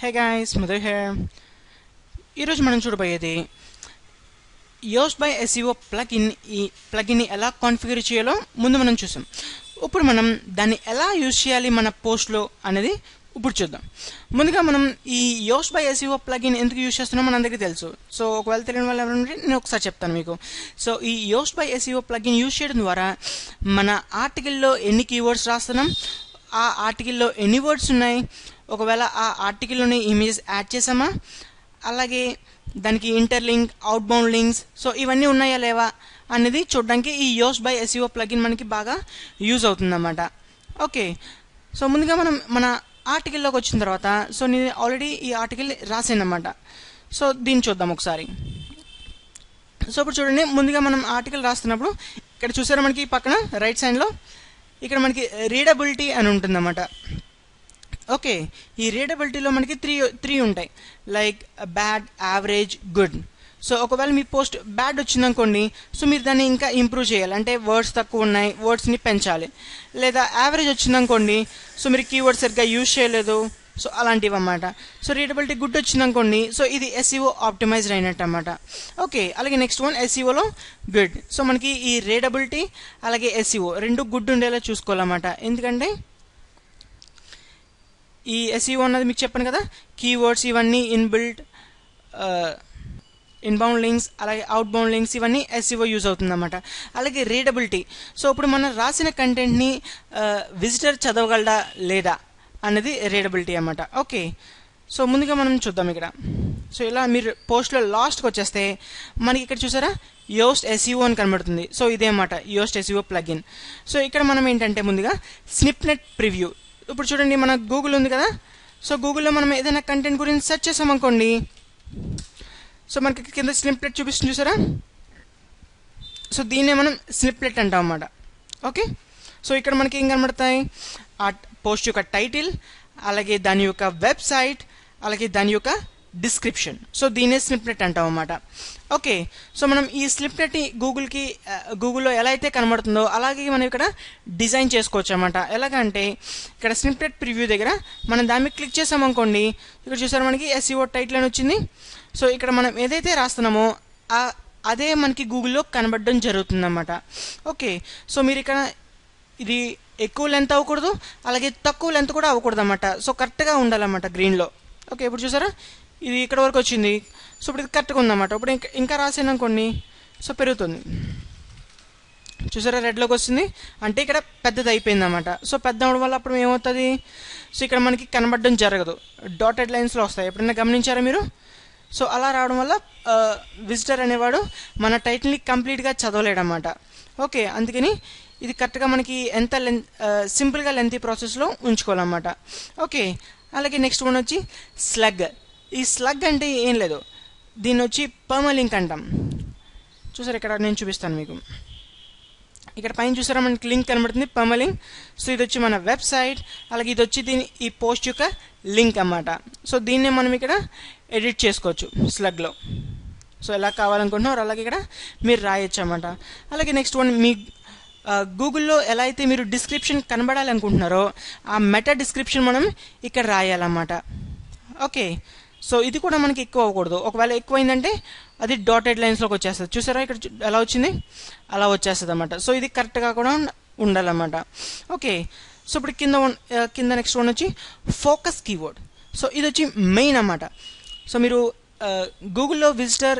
Hey guys Madhu hair ఈరోజు మనం చూడబోయేది యోస్ బై ఎస్ఈఓ ప్లగిన్ ఈ ప్లగిన్ని ఎలా కాన్ఫిగర్ చేయాలో ముందు మనం చూసాం ఇప్పుడు మనం దాన్ని ఎలా యూజ్ చేయాలి మన పోస్ట్లో అనేది ఇప్పుడు చూద్దాం ముందుగా మనం ఈ యోస్ బై ఎస్ఈఓ ప్లగిన్ ఎందుకు యూజ్ చేస్తున్నామో మనందరికీ తెలుసు సో ఒకవేళ తెలియని వాళ్ళు ఎవరు ఉంటే నేను ఒకసారి చెప్తాను మీకు సో ఈ Yoast by SEO plugin use చేయడం ద్వారా మన ఆర్టికల్లో ఎన్ని కీవర్డ్స్ రాస్తున్నాం ఆ ఆర్టికల్లో ఎన్ని వర్డ్స్ ఉన్నాయి ఒకవేళ ఆ ఆర్టికల్లోని ఇమేజెస్ యాడ్ చేసామా అలాగే దానికి interlink outbound links so ఇవన్నీ ఉన్నాయా లేవా అనేది చూడడానికి ఈ యోస్ బై ఎస్ఈఓ ప్లగిన్ మనకి బాగా యూజ్ అవుతుందన్నమాట ఓకే సో ముందుగా మనం మన ఆర్టికల్లోకి వచ్చిన తర్వాత సో నేను ఆల్రెడీ ఈ ఆర్టికల్ రాసానమాట సో దీన్ని చూద్దాం ఒకసారి సో ఇప్పుడు చూడండి ముందుగా మనం ఆర్టికల్ రాస్తున్నప్పుడు ఇక్కడ చూసారా మనకి పక్కన రైట్ సైడ్లో ఇక్కడ మనకి రీడబిలిటీ అని ఉంటుందన్నమాట ఓకే ఈ రీడబిలిటీలో మనకి త్రీ త్రీ ఉంటాయి like bad average good so ఒకవేళ మీ పోస్ట్ బ్యాడ్ వచ్చిందనుకోండి సో మీరు దాన్ని ఇంకా ఇంప్రూవ్ చేయాలి అంటే వర్డ్స్ తక్కువ ఉన్నాయి వర్డ్స్ని పెంచాలి లేదా యావరేజ్ వచ్చిందనుకోండి సో మీరు కీవర్డ్ సరిగ్గా యూజ్ చేయలేదు సో అలాంటివి అన్నమాట సో రీడబిలిటీ గుడ్ వచ్చిందనుకోండి సో ఇది ఎస్ఈఓ ఆప్టిమైజ్డ్ అయినట్టు అనమాట ఓకే అలాగే నెక్స్ట్ వన్ ఎస్ఈఓలో గుడ్ సో మనకి ఈ రీడబిలిటీ అలాగే ఎస్ఈఓ రెండు గుడ్ ఉండేలా చూసుకోవాలన్నమాట ఎందుకంటే ఈ ఎస్ఈఓ అన్నది మీకు చెప్పాను కదా కీవర్డ్స్ ఇవన్నీ ఇన్బిల్ట్ ఇన్బౌండ్ లింక్స్ అలాగే అవుట్ బౌండ్ లింక్స్ ఇవన్నీ ఎస్ఈఓ యూజ్ అవుతుందన్నమాట అలాగే రీడబిలిటీ సో ఇప్పుడు మనం రాసిన కంటెంట్ని విజిటర్ చదవగలడా లేదా అన్నది రీడబిలిటీ అన్నమాట ఓకే సో ముందుగా మనం చూద్దాం ఇక్కడ సో ఇలా మీరు పోస్ట్లో లాస్ట్కి వచ్చేస్తే మనకి ఇక్కడ చూసారా యోస్ట్ ఎస్ఈఓ అని కనబడుతుంది సో ఇదే అన్నమాట యోస్ట్ ఎస్ఈఓ ప్లగిన్ సో ఇక్కడ మనం ఏంటంటే ముందుగా స్నిప్నెట్ ప్రివ్యూ ఇప్పుడు చూడండి మన గూగుల్ ఉంది కదా సో గూగుల్లో మనం ఏదైనా కంటెంట్ గురించి సెర్చ్ చేసామనుకోండి సో మనకి కింద స్నిప్లెట్ చూపిస్తుంది చూసారా సో దీన్నే మనం స్నిప్లెట్ అంటాం అన్నమాట ఓకే సో ఇక్కడ మనకి ఏం కనబడతాయి ఆ పోస్ట్ యొక్క టైటిల్ అలాగే దాని యొక్క వెబ్సైట్ అలాగే దాని యొక్క డిస్క్రిప్షన్ సో దీనే స్నిప్నెట్ అంటాం అన్నమాట ఓకే సో మనం ఈ స్లిప్నెట్ని గూగుల్కి గూగుల్లో ఎలా అయితే కనబడుతుందో అలాగే మనం ఇక్కడ డిజైన్ చేసుకోవచ్చు అనమాట ఎలాగంటే ఇక్కడ స్నిప్నెట్ ప్రివ్యూ దగ్గర మనం దాని మీద క్లిక్ చేసామనుకోండి ఇక్కడ చూసారా మనకి ఎస్ఈఓ టైటిల్ అని వచ్చింది సో ఇక్కడ మనం ఏదైతే రాస్తున్నామో అదే మనకి గూగుల్లో కనబడడం జరుగుతుందన్నమాట ఓకే సో మీరు ఇక్కడ ఇది ఎక్కువ లెంత్ అవ్వకూడదు అలాగే తక్కువ లెంత్ కూడా అవ్వకూడదు అనమాట సో కరెక్ట్గా ఉండాలన్నమాట గ్రీన్లో ఓకే ఇప్పుడు చూసారా ఇది ఇక్కడ వరకు వచ్చింది సో ఇప్పుడు ఇది కరెక్ట్గా ఉందన్నమాట ఇప్పుడు ఇంకా ఇంకా రాసాను అనుకోండి సో పెరుగుతుంది చూసారా రెడ్లోకి వస్తుంది అంటే ఇక్కడ పెద్దది అయిపోయింది అనమాట సో పెద్ద అవడం వల్ల అప్పుడు ఏమవుతుంది సో ఇక్కడ మనకి కనబడడం జరగదు డాటెడ్ లైన్స్లో వస్తాయి ఎప్పుడైనా గమనించారా మీరు సో అలా రావడం వల్ల విజిటర్ అనేవాడు మన టైటిల్ని కంప్లీట్గా చదవలేడన్నమాట ఓకే అందుకని ఇది కరెక్ట్గా మనకి ఎంత లెంత్ సింపుల్గా లెంతీ ప్రాసెస్లో ఉంచుకోవాలన్నమాట ఓకే అలాగే నెక్స్ట్ వన్ వచ్చి స్లగ్ ఈ స్లగ్ అంటే ఏం లేదు దీన్ని వచ్చి పర్మలింక్ అంటాం చూసారు ఇక్కడ నేను చూపిస్తాను మీకు ఇక్కడ పైన చూసారా మనకి లింక్ కనబడుతుంది పర్మలింక్ సో ఇది వచ్చి మన వెబ్సైట్ అలాగే ఇది వచ్చి దీని ఈ పోస్ట్ యొక్క లింక్ అన్నమాట సో దీన్నే మనం ఇక్కడ ఎడిట్ చేసుకోవచ్చు స్లగ్లో సో ఎలా కావాలనుకుంటున్నారో అలాగే ఇక్కడ మీరు రాయొచ్చు అన్నమాట అలాగే నెక్స్ట్ వన్ మీ గూగుల్లో ఎలా అయితే మీరు డిస్క్రిప్షన్ కనబడాలనుకుంటున్నారో ఆ మెటా డిస్క్రిప్షన్ మనం ఇక్కడ రాయాలన్నమాట ఓకే సో ఇది కూడా మనకి ఎక్కువ అవ్వకూడదు ఒకవేళ ఎక్కువైందంటే అది డాటెడ్ లైన్స్లోకి వచ్చేస్తుంది చూసారా ఇక్కడ ఎలా వచ్చింది అలా వచ్చేస్తుంది అనమాట సో ఇది కరెక్ట్గా కూడా ఉండాలన్నమాట ఓకే సో ఇప్పుడు కింద కింద నెక్స్ట్ వన్ వచ్చి ఫోకస్ కీవర్డ్ సో ఇది వచ్చి మెయిన్ అన్నమాట సో మీరు గూగుల్లో విజిటర్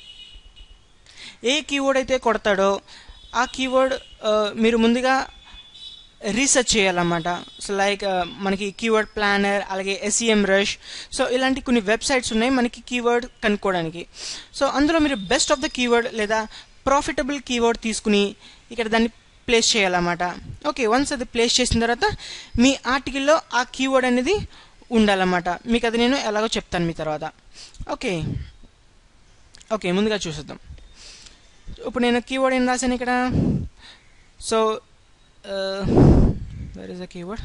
ఏ కీవర్డ్ అయితే కొడతాడో ఆ కీవర్డ్ మీరు ముందుగా రీసెర్చ్ చేయాలన్నమాట సో లైక్ మనకి కీవర్డ్ ప్లానర్ అలాగే ఎస్ఈఎం రష్ సో ఇలాంటి కొన్ని వెబ్సైట్స్ ఉన్నాయి మనకి కీవర్డ్ కనుక్కోవడానికి సో అందులో మీరు బెస్ట్ ఆఫ్ ద కీవర్డ్ లేదా ప్రాఫిటబుల్ కీవర్డ్ తీసుకుని ఇక్కడ దాన్ని ప్లేస్ చేయాలన్నమాట ఓకే వన్స్ అది ప్లేస్ చేసిన తర్వాత మీ ఆర్టికల్లో ఆ కీవర్డ్ అనేది ఉండాలన్నమాట మీకు అది నేను ఎలాగో చెప్తాను మీ తర్వాత ఓకే ఓకే ముందుగా చూసేద్దాం ఇప్పుడు నేను కీవర్డ్ ఏం రాశాను ఇక్కడ so where is the keyword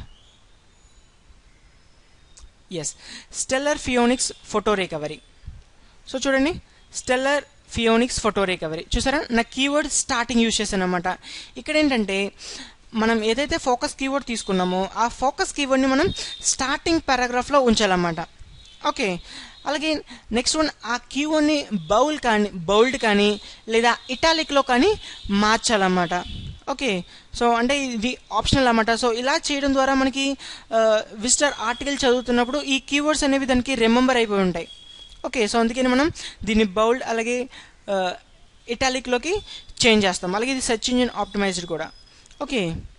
is Stellar Phoenix photo recovery so చూడండి స్టెల్లర్ ఫియోనిక్స్ ఫోటో రికవరీ చూసారా నా కీవర్డ్ స్టార్టింగ్ యూజ్ చేశాను అనమాట ఇక్కడ ఏంటంటే మనం ఏదైతే ఫోకస్ కీవర్డ్ తీసుకున్నామో ఆ ఫోకస్ కీవర్డ్ని మనం స్టార్టింగ్ పారాగ్రాఫ్లో ఉంచాలన్నమాట ఓకే అలాగే నెక్స్ట్ వన్ ఆ కీవర్డ్ని బౌల్ కానీ బౌల్డ్ కానీ లేదా ఇటాలిక్లో కానీ మార్చాలన్నమాట ఓకే సో అంటే ఇది ఆప్షనల్ అన్నమాట సో ఇలా చేయడం ద్వారా మనకి విజిటర్ ఆర్టికల్ చదువుతున్నప్పుడు ఈ కీవర్డ్స్ అనేవి దానికి రిమెంబర్ అయిపోయి ఉంటాయి ఓకే సో అందుకని మనం దీన్ని బౌల్డ్ అలాగే ఇటాలిక్లోకి చేంజ్ చేస్తాం అలాగే ఇది సెర్చ్ ఇంజిన్ ఆప్టిమైజ్డ్ కూడా ఓకే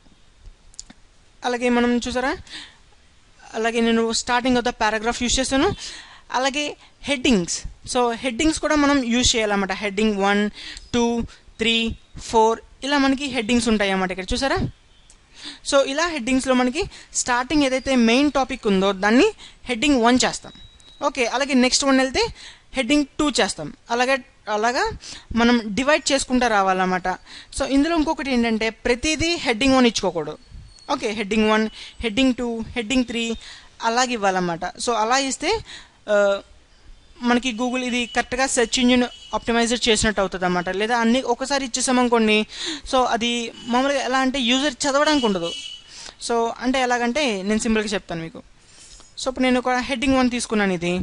అలాగే మనం చూసారా అలాగే నేను starting of the paragraph use చేస్తాను అలాగే హెడ్డింగ్స్ సో హెడ్డింగ్స్ కూడా మనం యూజ్ చేయాలన్నమాట heading one two three four ఇలా మనకి హెడ్డింగ్స్ ఉంటాయి అన్నమాట ఇక్కడ చూసారా సో ఇలా హెడ్డింగ్స్లో మనకి స్టార్టింగ్ ఏదైతే మెయిన్ టాపిక్ ఉందో దాన్ని హెడ్డింగ్ వన్ చేస్తాం ఓకే అలాగే నెక్స్ట్ వన్ వెళ్తే హెడ్డింగ్ టూ చేస్తాం అలాగే అలాగా మనం డివైడ్ చేసుకుంటూ రావాలన్నమాట సో ఇందులో ఇంకొకటి ఏంటంటే ప్రతిదీ హెడ్డింగ్ వన్ ఇచ్చుకోకూడదు okay heading one heading two heading three అలాగే ఇవ్వాలన్నమాట సో అలా ఇస్తే ఆ, మనకి గూగుల్ ఇది కరెక్ట్గా సెర్చ్ ఇంజిన్ ఆప్టిమైజర్ చేసినట్టు అవుతుంది అనమాట లేదా అన్ని ఒకసారి ఇచ్చేసామనుకోండి సో అది మామూలుగా ఎలా అంటే యూజర్ చదవడానికి ఉండదు సో అంటే ఎలాగంటే నేను సింపుల్గా చెప్తాను మీకు సో ఇప్పుడు నేను ఒక హెడ్డింగ్ వన్ తీసుకున్నాను ఇది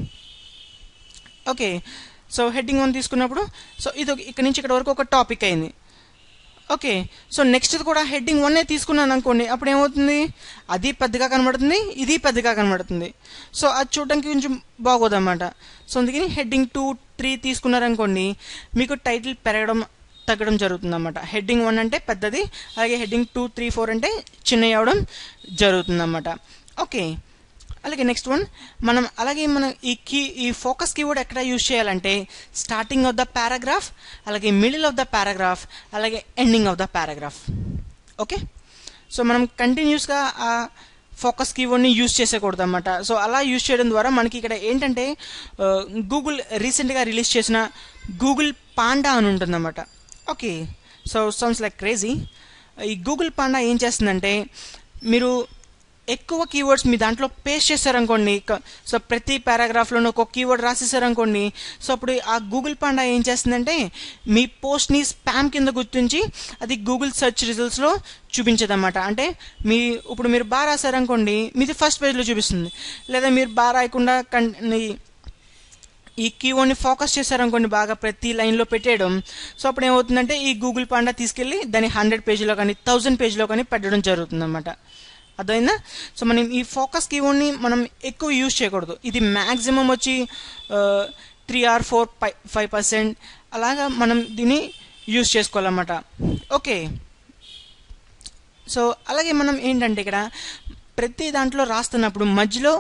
ఓకే సో హెడ్డింగ్ వన్ తీసుకున్నప్పుడు సో ఇది ఒక- ఇక్కడ నుంచి ఇక్కడ వరకు ఒక టాపిక్ అయింది ఓకే సో నెక్స్ట్ కూడా హెడ్డింగ్ వన్నే తీసుకున్నాను అనుకోండి అప్పుడు ఏమవుతుంది అది పెద్దగా కనబడుతుంది ఇది పెద్దగా కనబడుతుంది సో అది చూడడానికి కొంచెం బాగోదన్నమాట సో అందుకని హెడ్డింగ్ టూ త్రీ తీసుకున్నారనుకోండి మీకు టైటిల్ పెరగడం తగ్గడం జరుగుతుంది అన్నమాట హెడ్డింగ్ వన్ అంటే పెద్దది అలాగే హెడ్డింగ్ టూ త్రీ ఫోర్ అంటే చిన్నవి అవడం జరుగుతుంది అన్నమాట ఓకే అలాగే నెక్స్ట్ వన్ మనం అలాగే మనం ఈ కీ ఈ ఫోకస్ కీవర్డ్ ఎక్కడ యూజ్ చేయాలంటే స్టార్టింగ్ ఆఫ్ ద పారాగ్రాఫ్ అలాగే మిడిల్ ఆఫ్ ద పారాగ్రాఫ్ అలాగే ending of the paragraph okay so మనం కంటిన్యూస్గా ఆ ఫోకస్ కీవర్డ్ని యూజ్ చేసేకూడదు అనమాట సో అలా యూజ్ చేయడం ద్వారా మనకి ఇక్కడ ఏంటంటే గూగుల్ రీసెంట్గా రిలీజ్ చేసిన గూగుల్ పాండా అని ఉంటుందన్నమాట okay so sounds like crazy ఈ గూగుల్ పాండా ఏం చేస్తుందంటే మీరు ఎక్కువ కీవర్డ్స్ మీ దాంట్లో పేస్ట్ చేశారనుకోండి క- సో ప్రతి పారాగ్రాఫ్లోనూ ఒక కీవర్డ్ రాసేసారనుకోండి సో అప్పుడు ఆ గూగుల్ పాండా ఏం చేస్తుందంటే మీ పోస్ట్ని స్పామ్ కింద గుర్తించి అది గూగుల్ సెర్చ్ రిజల్ట్స్లో చూపించదన్నమాట అంటే మీ ఇప్పుడు మీరు బాగా రాశారనుకోండి మీది ఫస్ట్ పేజ్లో చూపిస్తుంది లేదా మీరు బాగా రాయకుండా కన్ ఈ- ఈ కీవర్డ్ని ఫోకస్ చేశారనుకోండి బాగా ప్రతి లైన్లో పెట్టేయడం సో అప్పుడు ఏమవుతుందంటే ఈ గూగుల్ పాండా తీసుకెళ్ళి దాన్ని హండ్రెడ్ పేజీలో కానీ థౌజండ్ పేజీలో కానీ పెట్టడం జరుగుతుంది అనమాట అర్థమైందా సో మనం ఈ ఫోకస్ కీవర్డ్ని మనం ఎక్కువ యూజ్ చేయకూడదు ఇది మ్యాక్సిమం వచ్చి three or four five five percent అలాగా మనం దీన్ని యూజ్ చేసుకోవాలన్నమాట ఓకే సో అలాగే మనం ఏంటంటే ఇక్కడ ప్రతి దాంట్లో రాస్తున్నప్పుడు మధ్యలో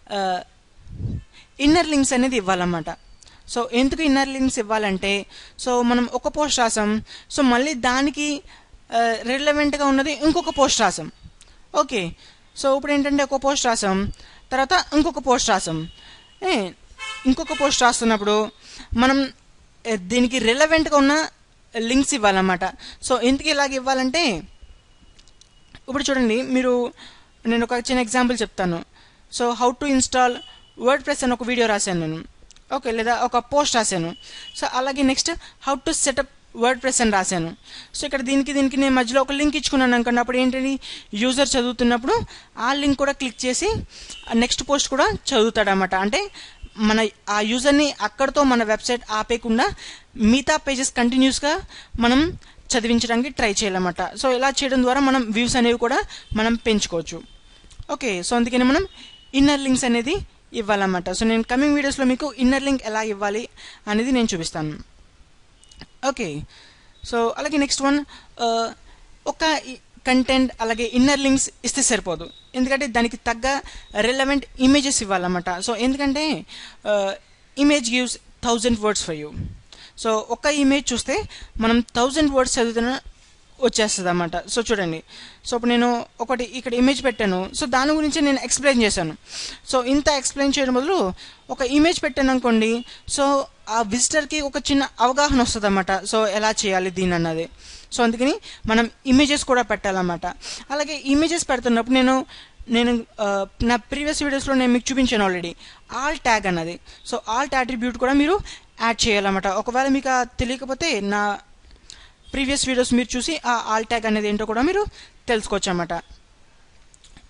ఇన్నర్ లింక్స్ అనేది ఇవ్వాలన్నమాట సో ఎందుకు ఇన్నర్ లింక్స్ ఇవ్వాలంటే సో మనం ఒక పోస్ట్ రాసాం సో మళ్ళీ దానికి రిలవెంట్గా ఉన్నది ఇంకొక పోస్ట్ రాసాం ఓకే సో ఇప్పుడు ఏంటంటే ఒక పోస్ట్ రాసాం తర్వాత ఇంకొక పోస్ట్ రాసాం ఏ, ఇంకొక పోస్ట్ రాస్తున్నప్పుడు మనం ఏ, దీనికి రిలవెంట్గా ఉన్న లింక్స్ ఇవ్వాలన్నమాట సో ఎందుకు ఇలాగ ఇవ్వాలంటే ఇప్పుడు చూడండి మీరు నేను ఒక చిన్న ఎగ్జాంపుల్ చెప్తాను so how to install WordPress అని ఒక వీడియో రాశాను నేను ఓకే లేదా ఒక పోస్ట్ రాశాను సో అలాగే next how to setup WordPress అని రాశాను సో ఇక్కడ దీనికి దీనికి నేను మధ్యలో ఒక లింక్ ఇచ్చుకున్నాను అనుకోండి అప్పుడు ఏంటంటే యూజర్ చదువుతున్నప్పుడు ఆ లింక్ కూడా క్లిక్ చేసి నెక్స్ట్ పోస్ట్ కూడా చదువుతాడనమాట అంటే మన ఆ యూజర్ని అక్కడితో మన వెబ్సైట్ ఆపేయకుండా మిగతా పేజెస్ కంటిన్యూస్గా మనం చదివించడానికి ట్రై చేయాలన్నమాట సో ఇలా చేయడం ద్వారా మనం వ్యూస్ అనేవి కూడా మనం పెంచుకోవచ్చు ఓకే సో అందుకని మనం ఇన్నర్ లింక్స్ అనేది ఇవ్వాలన్నమాట సో నేను కమింగ్ వీడియోస్లో మీకు ఇన్నర్ లింక్ ఎలా ఇవ్వాలి అనేది నేను చూపిస్తాను ఓకే సో అలాగే నెక్స్ట్ వన్ ఒక కంటెంట్ అలాగే ఇన్నర్ లింక్స్ ఇస్తే సరిపోదు ఎందుకంటే దానికి తగ్గ రిలవెంట్ ఇమేజెస్ ఇవ్వాలన్నమాట సో ఎందుకంటే image gives thousand words for you so ఒక ఇమేజ్ చూస్తే మనం థౌజండ్ వర్డ్స్ చదువుతున్న వచ్చేస్తుంది అన్నమాట సో చూడండి సో ఇప్పుడు నేను ఒకటి ఇక్కడ ఇమేజ్ పెట్టాను సో దాని గురించి నేను ఎక్స్ప్లెయిన్ చేశాను సో ఇంత ఎక్స్ప్లెయిన్ చేయడం బదులు ఒక ఇమేజ్ పెట్టాను అనుకోండి సో ఆ విజిటర్కి ఒక చిన్న అవగాహన వస్తుంది అన్నమాట సో ఎలా చేయాలి దీని అన్నది సో అందుకని మనం ఇమేజెస్ కూడా పెట్టాలన్నమాట అలాగే ఇమేజెస్ పెడుతున్నప్పుడు నేను నేను ఆ, నా ప్రీవియస్ వీడియోస్లో నేను మీకు చూపించాను ఆల్రెడీ ఆల్ ట్యాగ్ అన్నది సో ఆల్ట్ అట్రిబ్యూట్ కూడా మీరు యాడ్ చేయాలన్నమాట ఒకవేళ మీకు ఆ తెలియకపోతే నా ప్రీవియస్ వీడియోస్ మీరు చూసి ఆ ఆల్ ట్యాగ్ అనేది ఏంటో కూడా మీరు తెలుసుకోవచ్చు అన్నమాట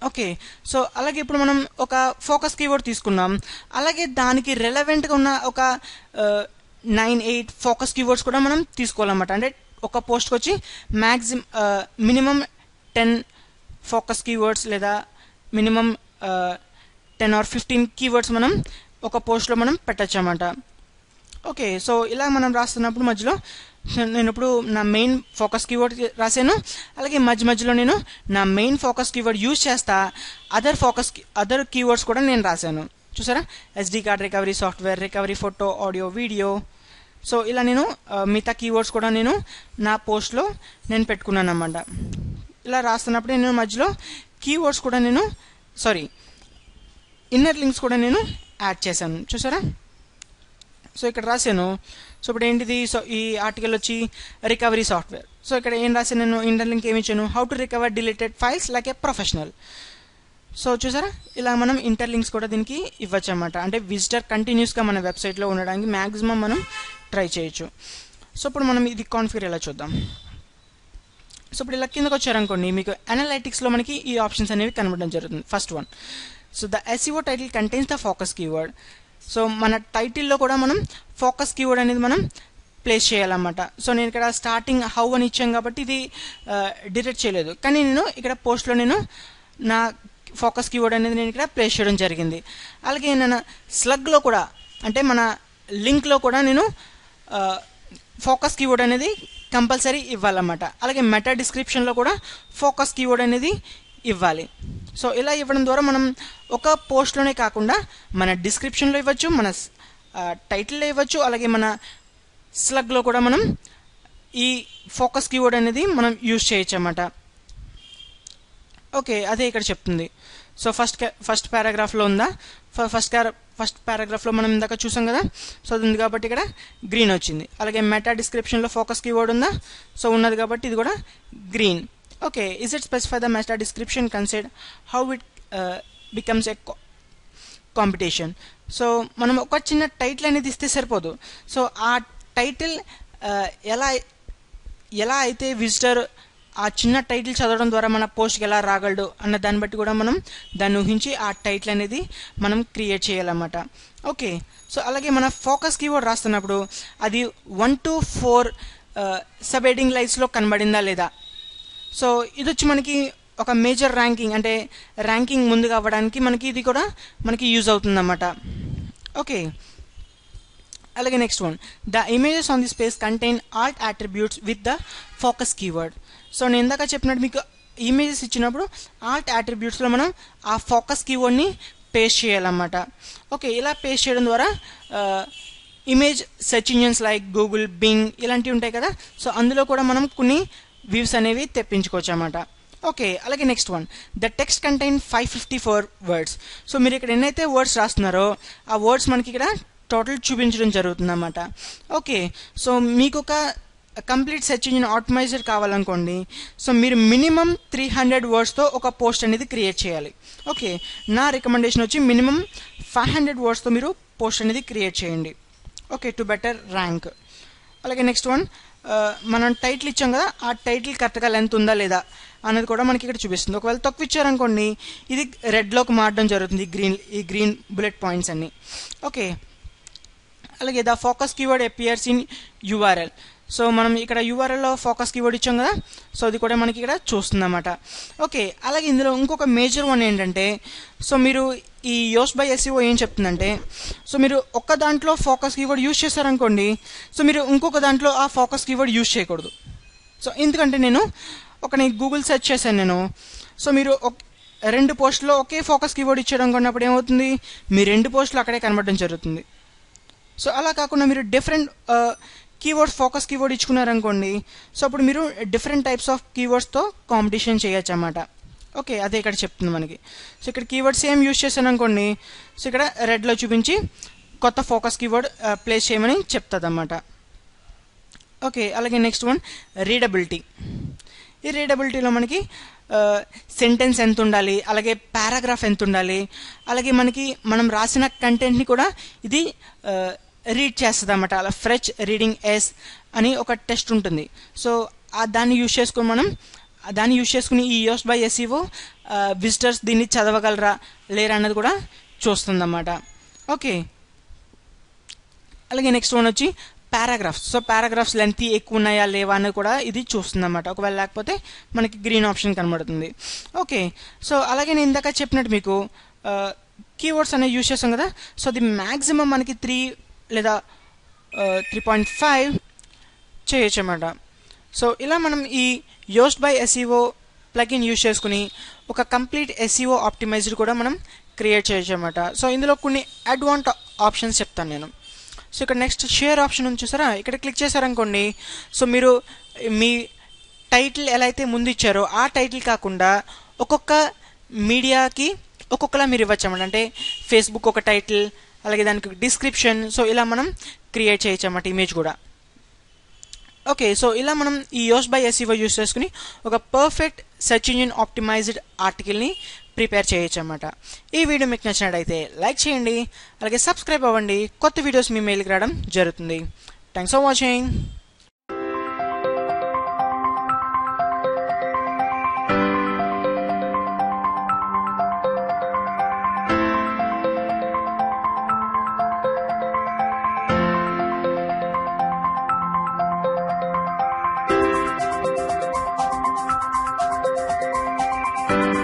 ఓకే సో అలాగే ఇప్పుడు మనం ఒక ఫోకస్ కీవర్డ్ తీసుకున్నాం అలాగే దానికి రెలవెంట్గా ఉన్న ఒక నైన్ ఎయిట్ ఫోకస్ కీవర్డ్స్ కూడా మనం తీసుకోవాలన్నమాట అంటే ఒక పోస్ట్కి వచ్చి maximum minimum ten focus keywords లేదా minimum ten or fifteen keywords మనం ఒక పోస్ట్లో మనం పెట్టచ్చు అన్నమాట ఓకే సో ఇలా మనం రాస్తున్నప్పుడు మధ్యలో నేను ఇప్పుడు నా మెయిన్ ఫోకస్ కీవర్డ్ రాశాను అలాగే మధ్య మధ్యలో నేను నా మెయిన్ ఫోకస్ కీవర్డ్ యూజ్ చేస్తా అదర్ ఫోకస్ అదర్ కీవర్డ్స్ కూడా నేను రాశాను చూసారా SD card recovery software recovery photo audio video so ఇలా నేను ఆ, మిగతా కీవర్డ్స్ కూడా నేను నా పోస్ట్లో నేను పెట్టుకున్నాను అన్నమాట ఇలా రాస్తున్నప్పుడు నేను మధ్యలో కీవర్డ్స్ కూడా నేను సారీ ఇన్నర్ లింక్స్ కూడా నేను యాడ్ చేశాను చూసారా సో ఇక్కడ రాశాను సో ఇప్పుడు ఏంటిది సో ఈ ఆర్టికల్ వచ్చి రికవరీ సాఫ్ట్వేర్ సో ఇక్కడ ఏం రాశాను నేను ఇన్నర్ లింక్ ఏమి ఇచ్చాను how to recover deleted files like a professional so చూసారా ఇలా మనం ఇంటర్ లింక్స్ కూడా దీనికి ఇవ్వచ్చు అనమాట అంటే విజిటర్ కంటిన్యూస్గా మన వెబ్సైట్లో ఉండడానికి మ్యాక్సిమం మనం ట్రై చేయొచ్చు సో ఇప్పుడు మనం ఇది కాన్ఫిగర్ ఎలా చూద్దాం సో ఇప్పుడు ఇలా కిందకు వచ్చారనుకోండి మీకు అనలైటిక్స్లో మనకి ఈ ఆప్షన్స్ అనేవి కనబడడం జరుగుతుంది first one so the SEO title contains the focus keyword so మన టైటిల్లో కూడా మనం ఫోకస్ కీవర్డ్ అనేది మనం ప్లేస్ చేయాలన్నమాట సో నేను ఇక్కడ స్టార్టింగ్ హౌ అని ఇచ్చాం కాబట్టి ఇది డిరెక్ట్ చేయలేదు కానీ నేను ఇక్కడ పోస్ట్లో నేను నా ఫోకస్ కీవర్డ్ అనేది నేను ఇక్కడ ప్లేస్ చేయడం జరిగింది అలాగే నేను స్లగ్లో కూడా అంటే మన లింక్లో కూడా నేను ఫోకస్ కీవర్డ్ అనేది కంపల్సరీ ఇవ్వాలన్నమాట అలాగే మెటా డిస్క్రిప్షన్లో కూడా ఫోకస్ కీవర్డ్ అనేది ఇవ్వాలి సో ఇలా ఇవ్వడం ద్వారా మనం ఒక పోస్ట్లోనే కాకుండా మన డిస్క్రిప్షన్లో ఇవ్వచ్చు మన టైటిల్లో ఇవ్వచ్చు అలాగే మన స్లగ్లో కూడా మనం ఈ ఫోకస్ కీవర్డ్ అనేది మనం యూజ్ చేయొచ్చు అన్నమాట ఓకే అదే ఇక్కడ చెప్తుంది సో ఫస్ట్ ఫస్ట్ పారాగ్రాఫ్లో ఉందా ఫస్ట్ ఫస్ట్ పారాగ్రాఫ్లో మనం ఇందాక చూసాం కదా సో అది ఉంది కాబట్టి ఇక్కడ గ్రీన్ వచ్చింది అలాగే మెటా డిస్క్రిప్షన్లో ఫోకస్ కీవర్డ్ ఉందా సో ఉన్నది కాబట్టి ఇది కూడా green okay is it specify the meta description consider how it becomes a competition so మనం ఒక చిన్న టైటిల్ అనేది ఇస్తే సరిపోదు సో ఆ టైటిల్ ఎలా ఎలా అయితే విజిటర్ ఆ చిన్న టైటిల్ చదవడం ద్వారా మన పోస్ట్కి ఎలా రాగలడు అన్న దాన్ని బట్టి కూడా మనం దాన్ని ఊహించి ఆ టైటిల్ అనేది మనం క్రియేట్ చేయాలన్నమాట ఓకే సో అలాగే మన ఫోకస్ కీవర్డ్ రాస్తున్నప్పుడు అది one two four sub heading లైన్స్లో కనబడిందా లేదా సో ఇది వచ్చి మనకి ఒక మేజర్ ర్యాంకింగ్ అంటే ర్యాంకింగ్ ముందుగా అవ్వడానికి మనకి ఇది కూడా మనకి యూజ్ అవుతుందన్నమాట ఓకే అలాగే next one the images on this page contain alt attributes with the focus keyword so నేను ఇందాక చెప్పినట్టు మీకు ఇమేజెస్ ఇచ్చినప్పుడు ఆల్ట్ అట్రిబ్యూట్స్లో మనం ఆ ఫోకస్ కీవర్డ్ని పేస్ట్ చేయాలన్నమాట ఓకే ఇలా పేస్ట్ చేయడం ద్వారా image search engines like Google Bing ఇలాంటివి ఉంటాయి కదా సో అందులో కూడా మనం కొన్ని వ్యూస్ అనేవి తెప్పించుకోవచ్చు అన్నమాట ఓకే అలాగే next one the text contain five fifty four words so మీరు ఇక్కడ ఎన్నైతే వర్డ్స్ రాస్తున్నారో ఆ వర్డ్స్ మనకి ఇక్కడ టోటల్ చూపించడం జరుగుతుందన్నమాట ఓకే సో మీకు ఒక కంప్లీట్ సెర్చ్ ఇంజిన్ ఆటోమైజర్ కావాలనుకోండి సో మీరు మినిమం త్రీ హండ్రెడ్ వర్డ్స్తో ఒక పోస్ట్ అనేది క్రియేట్ చేయాలి ఓకే నా రికమెండేషన్ వచ్చి మినిమం ఫైవ్ హండ్రెడ్ వర్డ్స్తో మీరు పోస్ట్ అనేది క్రియేట్ చేయండి ఓకే టు బెటర్ ర్యాంక్ అలాగే నెక్స్ట్ వన్ మనం టైటిల్ ఇచ్చాం కదా ఆ టైటిల్ కరెక్ట్గా లెంత్ ఉందా లేదా అనేది కూడా మనకి ఇక్కడ చూపిస్తుంది ఒకవేళ తక్కువ ఇచ్చారనుకోండి ఇది రెడ్లోకి మారడం జరుగుతుంది ఈ గ్రీన్ ఈ గ్రీన్ బుల్లెట్ పాయింట్స్ అన్ని ఓకే అలాగే the focus keyword appears in URL so మనం ఇక్కడ యూఆర్ఎల్లో ఫోకస్ కీవర్డ్ ఇచ్చాం కదా సో అది కూడా మనకి ఇక్కడ చూస్తుందన్నమాట ఓకే అలాగే ఇందులో ఇంకొక మేజర్ వన్ ఏంటంటే సో మీరు ఈ యోస్ బై ఎస్ఈఓ ఏం చెప్తుందంటే సో మీరు ఒక్క దాంట్లో ఫోకస్ కీవర్డ్ యూజ్ చేశారనుకోండి సో మీరు ఇంకొక దాంట్లో ఆ ఫోకస్ కీవర్డ్ యూజ్ చేయకూడదు సో ఎందుకంటే నేను ఒక నేను గూగుల్ సెర్చ్ చేశాను నేను సో మీరు ఒక రెండు పోస్టులో ఒకే ఫోకస్ కీవర్డ్ ఇచ్చాడు అనుకున్నప్పుడు ఏమవుతుంది మీ రెండు పోస్టులు అక్కడే కనబడడం జరుగుతుంది సో అలా కాకుండా మీరు డిఫరెంట్ కీవర్డ్స్ ఫోకస్ కీవర్డ్ ఇచ్చుకున్నారనుకోండి సో అప్పుడు మీరు డిఫరెంట్ టైప్స్ ఆఫ్ కీవర్డ్స్తో కాంపిటీషన్ చేయొచ్చు అన్నమాట ఓకే అదే ఇక్కడ చెప్తుంది మనకి సో ఇక్కడ కీవర్డ్ సేమ్ యూజ్ చేశాను అనుకోండి సో ఇక్కడ రెడ్లో చూపించి కొత్త ఫోకస్ కీవర్డ్ ప్లేస్ చేయమని చెప్తుంది అన్నమాట ఓకే అలాగే నెక్స్ట్ వన్ రీడబిలిటీ ఈ రీడబిలిటీలో మనకి సెంటెన్స్ ఎంత ఉండాలి అలాగే పారాగ్రాఫ్ ఎంత ఉండాలి అలాగే మనకి మనం రాసిన కంటెంట్ని కూడా ఇది రీడ్ చేస్తుంది అన్నమాట అలా ఫ్రెచ్ రీడింగ్ ఎస్ అని ఒక టెస్ట్ ఉంటుంది సో దాన్ని యూజ్ చేసుకొని మనం దాన్ని యూజ్ చేసుకుని ఈ యోస్ట్ బై ఎస్ఈఓ విజిటర్స్ దీన్ని చదవగలరా లేరా అన్నది కూడా చూస్తుందన్నమాట ఓకే అలాగే నెక్స్ట్ వన్ వచ్చి పారాగ్రాఫ్స్ సో పారాగ్రాఫ్స్ లెంత్ ఎక్కువ ఉన్నాయా లేవా అనేది కూడా ఇది చూస్తుంది అన్నమాట ఒకవేళ లేకపోతే మనకి గ్రీన్ ఆప్షన్ కనబడుతుంది ఓకే సో అలాగే నేను ఇందాక చెప్పినట్టు మీకు కీవర్డ్స్ అనేవి యూజ్ చేస్తాం కదా సో అది మ్యాక్సిమం మనకి త్రీ లేదా త్రీ పాయింట్ ఫైవ్ చేయొచ్చు అన్నమాట సో ఇలా మనం ఈ Yoast by SEO plugin use చేసుకుని ఒక కంప్లీట్ ఎస్ఈఓ ఆప్టిమైజ్డ్ కూడా మనం క్రియేట్ చేయొచ్చు అనమాట సో ఇందులో కొన్ని అడ్వాంట్ ఆప్షన్స్ చెప్తాను నేను సో ఇక్కడ నెక్స్ట్ షేర్ ఆప్షన్ ఉంది చూసారా ఇక్కడ క్లిక్ చేశారనుకోండి సో మీరు మీ టైటిల్ ఎలా అయితే ముందు ఇచ్చారో ఆ టైటిల్ కాకుండా ఒక్కొక్క మీడియాకి ఒక్కొక్కలా మీరు ఇవ్వచ్చు అన్నమాట అంటే ఫేస్బుక్ ఒక టైటిల్ అలాగే దానికి డిస్క్రిప్షన్ సో ఇలా మనం క్రియేట్ చేయొచ్చు అన్నమాట ఇమేజ్ కూడా ఓకే సో ఇలా మనం ఈ యోస్ బై ఎస్ఈఓ యూస్ చేసుకుని ఒక పర్ఫెక్ట్ సెర్చ్ ఇంజిన్ ఆప్టిమైజ్డ్ ఆర్టికల్ని ప్రిపేర్ చేయొచ్చు అనమాట ఈ వీడియో మీకు నచ్చినట్టయితే లైక్ చేయండి అలాగే సబ్స్క్రైబ్ అవ్వండి కొత్త వీడియోస్ మీ మెయిల్కి రావడం జరుగుతుంది thanks for watching Thank you.